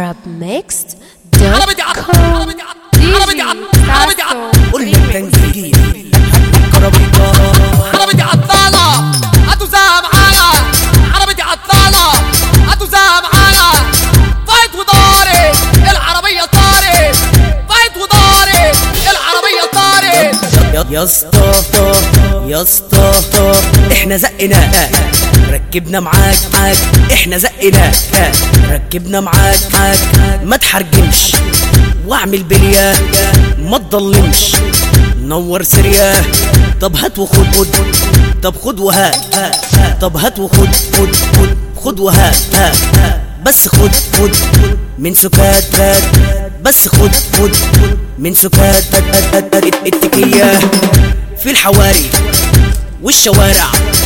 arabmixed.com عربي عربي قلنا التنزيهية كرابيكا عربي عطالة هاتوا زها معايا عربي عطالة هاتوا زها معايا فايت وداري العربية طاري فايت وداري العربية طاري يا- يا اسطى يا اسطى احنا زقناك ركبنا معاك معاك احنا زقناك ركبنا معاك معاك ما تحرجمش واعمل بليا ما تضلمش نور سريا طب هات وخد خد طب خد وهات طب هات وخد خد خد خد وهات هات بس خد خد من سكات هات بس خد خد من سكات هات هات هات هات التكية في الحواري والشوارع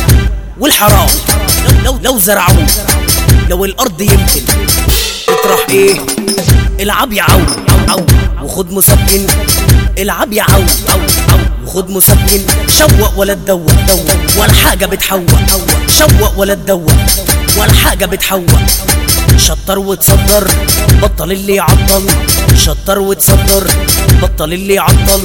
والحرام لو لو, لو زرعوه لو الارض يمكن تطرح ايه العب يا عو عو وخد مسكن العب يا عو عو عو وخد مسكن شوق ولا تدوق دوق ولا حاجه بتحوق شوق ولا تدوق ولا حاجه بتحوق شطر وتصدر بطل اللي يعطل شطر وتصدر بطل اللي يعطل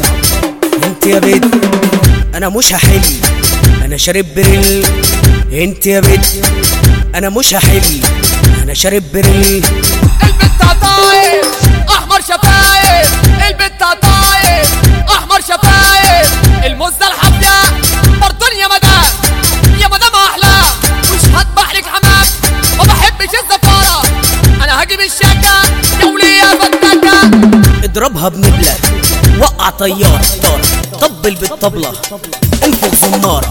انت يا بيت انا مش هحل انا شارب بريل انت يا بيت انا مش هحل انا شارب بريل البت طاير احمر شفايف البت طاير احمر شفايف المزة الحافية برطون يا مدام يا مدام احلى مش هذبح لك حمام ما بحبش الزفارة انا هجيب الشاكة يا ولية فتاكة اضربها بنبلة وقع طيار طار طبل بالطبلة انفخ زمارة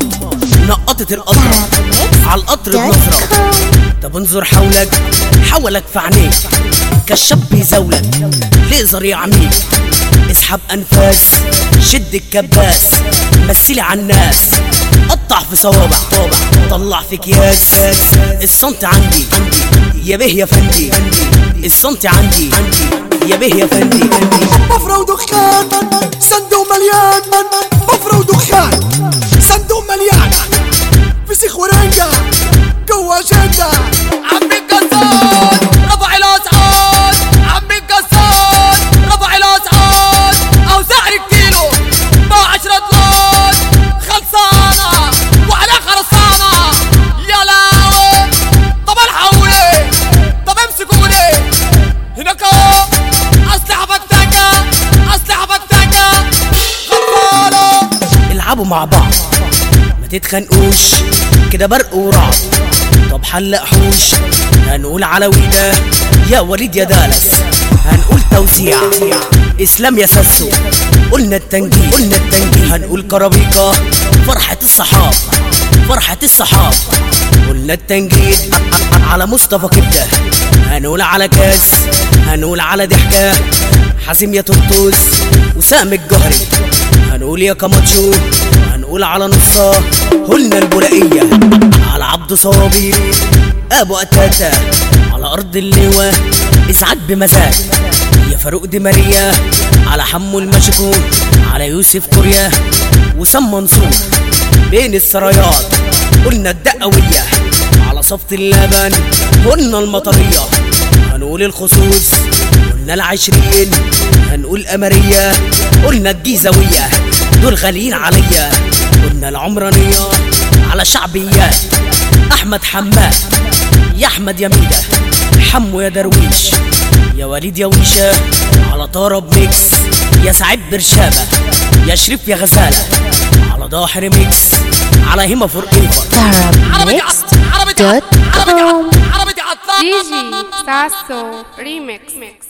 نقطت القطرة على القطر بنظرة طب انظر حولك حولك في عينيك كشاب بيزاولك ليزر يعميك اسحب انفاس شد الكباس مثلي على الناس قطع في صوابع طابع طلع في اكياس الصمت عندي عندي يا به يا فندي الصمت عندي عندي يا به يا فندي فندي بفرة ودخان صندوق مليان بفرة ودخان صندوق مليان فسيخ ورنجة جوا أجندة عمي القصاد رفع الاسعار عمي القصاد رفع الاسعار او سعر الكيلو ما عشرة لون خلصانة وعلى خلصانة يا لاوي طب الحقوني طب امسكوني هناك اهو اسلحة فتاكة اسلحة فتاكة خلصانة العبوا مع بعض ما تتخانقوش كده برق ورعد طب حلق حوش هنقول على ويدا يا وليد يا دالس هنقول توزيع اسلام يا ساسو قلنا التنجيل قلنا التنجيل هنقول كرابيكا فرحة الصحاب فرحة الصحاب قلنا التنجيل على مصطفى كبدة هنقول على كاس هنقول على ضحكة حازم يا ترطوس وسام الجهري هنقول يا كاماتشو هنقول على نصا قلنا البولائية على عبد صابي ابو اتاتا على ارض اللواء اسعد بمزاج يا فاروق دي ماريا على حمو المشكو على يوسف كوريا وسام منصور بين السرايات قلنا الدقوية على صفت اللبن قلنا المطرية هنقول الخصوص قلنا العشرين هنقول أمرية قلنا الجيزوية دول غاليين عليا قلنا العمرانية على شعبيات أحمد حماد يا أحمد يا ميدة حمو يا درويش يا وليد يا ويشة على طرب ميكس يا سعيد برشامة يا شريف يا غزالة على ضاحر ميكس على هيما فور ايفر عربي عط عربي عط عربي عط عربي عط DG Sasso Remix